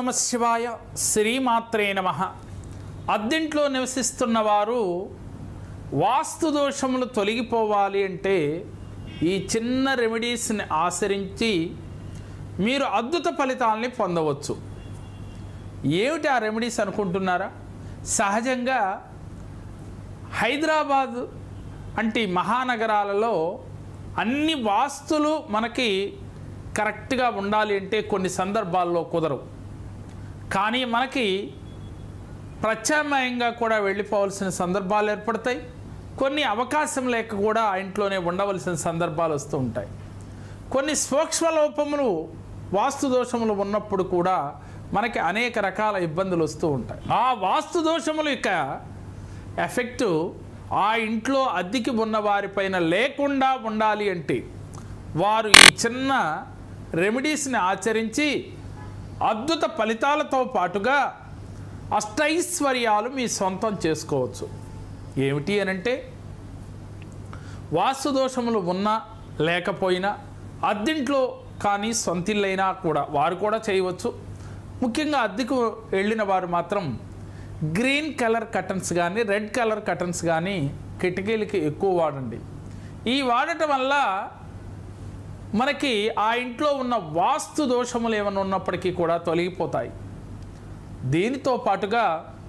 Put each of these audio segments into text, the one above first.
నమ శివాయ శ్రీమాత్రే నమ అద్దెంట్లో నివసిస్తున్న వారు వాస్తు దోషములు తొలగిపోవాలి అంటే ఈ చిన్న రెమెడీస్ని ఆచరించి మీరు అద్భుత ఫలితాలని పొందవచ్చు ఏమిటి ఆ రెమెడీస్ అనుకుంటున్నారా సహజంగా హైదరాబాద్ అంటే ఈ మహానగరాలలో అన్ని వాస్తులు మనకి కరెక్ట్గా ఉండాలి అంటే కొన్ని సందర్భాల్లో కుదరవు కానీ మనకి ప్రత్యామ్నాయంగా కూడా వెళ్ళిపోవాల్సిన సందర్భాలు ఏర్పడతాయి కొన్ని అవకాశం లేక కూడా ఆ ఇంట్లోనే ఉండవలసిన సందర్భాలు వస్తూ ఉంటాయి కొన్ని సూక్ష్మ లోపములు వాస్తు దోషములు ఉన్నప్పుడు కూడా మనకి అనేక రకాల ఇబ్బందులు వస్తూ ఉంటాయి ఆ వాస్తు దోషములు యొక్క ఎఫెక్టు ఆ ఇంట్లో అద్దెకి ఉన్న వారిపైన లేకుండా ఉండాలి అంటే వారు ఈ చిన్న రెమెడీస్ని ఆచరించి అద్భుత ఫలితాలతో పాటుగా అష్టైశ్వర్యాలు మీ సొంతం చేసుకోవచ్చు ఏమిటి అనంటే వాస్తు దోషములు ఉన్నా లేకపోయినా అద్దెంట్లో కానీ సొంతిల్లైనా కూడా వారు కూడా చేయవచ్చు ముఖ్యంగా అద్దెకు వెళ్ళిన వారు మాత్రం గ్రీన్ కలర్ కటన్స్ కానీ రెడ్ కలర్ కటన్స్ కానీ కిటికీలకి ఎక్కువ వాడండి ఈ వాడటం వల్ల మనకి ఆ ఇంట్లో ఉన్న వాస్తు దోషములు ఏమైనా ఉన్నప్పటికీ కూడా తొలగిపోతాయి దీనితో పాటుగా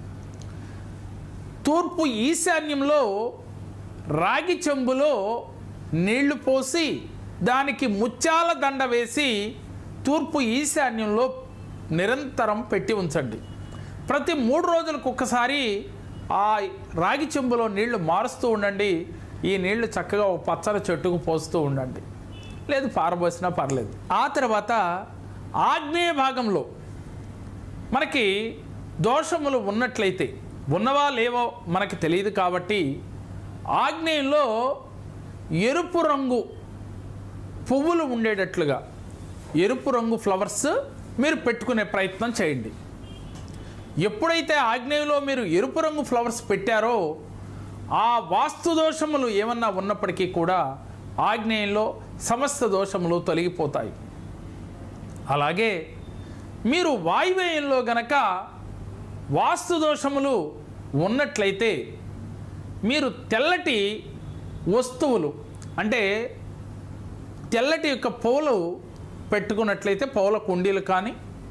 తూర్పు ఈశాన్యంలో రాగి చెంబులో నీళ్లు పోసి దానికి ముత్యాల దండ వేసి తూర్పు ఈశాన్యంలో నిరంతరం పెట్టి ఉంచండి ప్రతి మూడు రోజులకు ఒక్కసారి ఆ రాగి చెంబులో నీళ్లు మారుస్తూ ఉండండి ఈ నీళ్లు చక్కగా ఒక పచ్చని చెట్టుకు పోస్తూ ఉండండి లేదు పారబోసినా పర్లేదు ఆ తర్వాత ఆగ్నేయ భాగంలో మనకి దోషములు ఉన్నట్లయితే ఉన్నవా లేవో మనకి తెలియదు కాబట్టి ఆగ్నేయంలో ఎరుపు రంగు పువ్వులు ఉండేటట్లుగా ఎరుపు రంగు ఫ్లవర్స్ మీరు పెట్టుకునే ప్రయత్నం చేయండి ఎప్పుడైతే ఆగ్నేయంలో మీరు ఎరుపు రంగు ఫ్లవర్స్ పెట్టారో ఆ వాస్తు దోషములు ఏమన్నా ఉన్నప్పటికీ కూడా ఆగ్నేయంలో సమస్త దోషములు తొలగిపోతాయి అలాగే మీరు వాయువ్యంలో గనక వాస్తు దోషములు ఉన్నట్లయితే మీరు తెల్లటి వస్తువులు అంటే తెల్లటి యొక్క పూలు పెట్టుకున్నట్లయితే పూల కుండీలు కానీ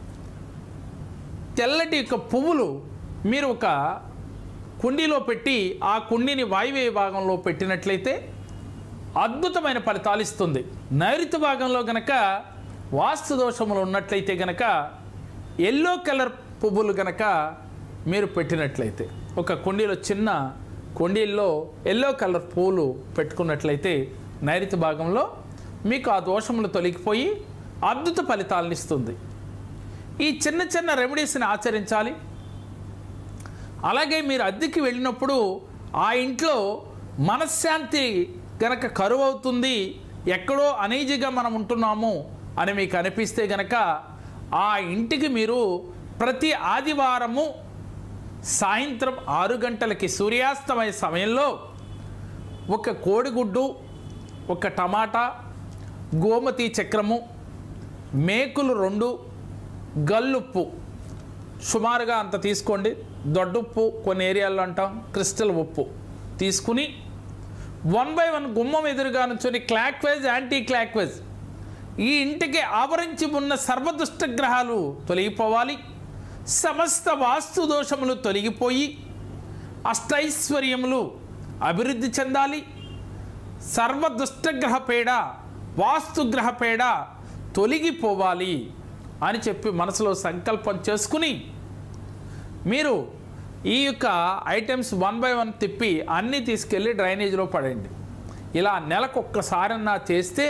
తెల్లటి యొక్క పువ్వులు మీరు ఒక కుండీలో పెట్టి ఆ కుండీని వాయువ్య భాగంలో పెట్టినట్లయితే అద్భుతమైన ఫలితాలు ఇస్తుంది నైరుతి భాగంలో గనక వాస్తు దోషములు ఉన్నట్లయితే గనక ఎల్లో కలర్ పువ్వులు గనక మీరు పెట్టినట్లయితే ఒక కుండీలో చిన్న కుండీల్లో ఎల్లో కలర్ పూలు పెట్టుకున్నట్లయితే నైరుతి భాగంలో మీకు ఆ దోషములు తొలగిపోయి అద్భుత ఫలితాలను ఇస్తుంది ఈ చిన్న చిన్న రెమెడీస్ని ఆచరించాలి అలాగే మీరు అద్దెకి వెళ్ళినప్పుడు ఆ ఇంట్లో మనశ్శాంతి గనక కరువు అవుతుంది ఎక్కడో అనీజీగా మనం ఉంటున్నాము అని మీకు అనిపిస్తే గనక ఆ ఇంటికి మీరు ప్రతి ఆదివారము సాయంత్రం ఆరు గంటలకి సూర్యాస్తమయ సమయంలో ఒక కోడిగుడ్డు ఒక టమాటా గోమతి చక్రము మేకులు రెండు గల్లుప్పు సుమారుగా అంత తీసుకోండి దొడ్డుప్పు కొన్ని ఏరియాల్లో అంటాం క్రిస్టల్ ఉప్పు తీసుకుని వన్ బై వన్ గుమ్మం ఎదురుగా నుంచొని clockwise anti clockwise ఈ ఇంటికి ఆవరించి ఉన్న సర్వదుష్ట గ్రహాలు తొలగిపోవాలి సమస్త వాస్తు దోషములు తొలగిపోయి అష్టైశ్వర్యములు అభివృద్ధి చెందాలి సర్వదుష్టగ్రహ పేడ వాస్తుగ్రహ పేడ తొలగిపోవాలి అని చెప్పి మనసులో సంకల్పం చేసుకుని మీరు ఈ యొక్క ఐటమ్స్ వన్ బై వన్ తిప్పి అన్నీ తీసుకెళ్ళి డ్రైనేజీలో పడండి ఇలా నెలకు ఒక్కసారన్నా చేస్తే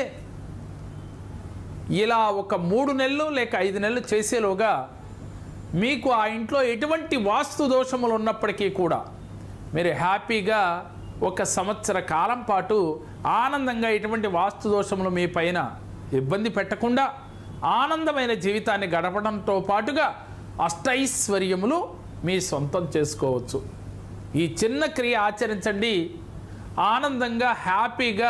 ఇలా ఒక మూడు నెలలు లేక ఐదు నెలలు చేసేలోగా మీకు ఆ ఇంట్లో ఎటువంటి వాస్తు దోషములు ఉన్నప్పటికీ కూడా మీరు హ్యాపీగా ఒక సంవత్సర కాలం పాటు ఆనందంగా ఎటువంటి వాస్తు దోషములు మీ పైన ఇబ్బంది పెట్టకుండా ఆనందమైన జీవితాన్ని గడపడంతో పాటుగా అష్టైశ్వర్యములు మీ సొంతం చేసుకోవచ్చు ఈ చిన్న క్రియ ఆచరించండి ఆనందంగా హ్యాపీగా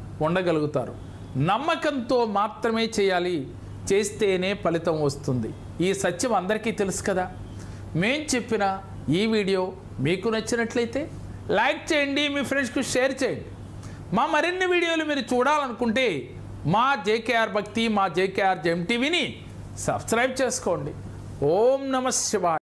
ఉండగలుగుతారు నమ్మకంతో మాత్రమే చేయాలి చేస్తేనే ఫలితం వస్తుంది ఈ సత్యం అందరికీ తెలుసు కదా మేం చెప్పిన ఈ వీడియో మీకు నచ్చినట్లయితే లైక్ చేయండి మీ ఫ్రెండ్స్కి షేర్ చేయండి మా మరిన్ని వీడియోలు మీరు చూడాలనుకుంటే మా జేకేఆర్ భక్తి మా జేకేఆర్ జెమ్ టీవీని సబ్స్క్రైబ్ చేసుకోండి ఓం నమ శివాయ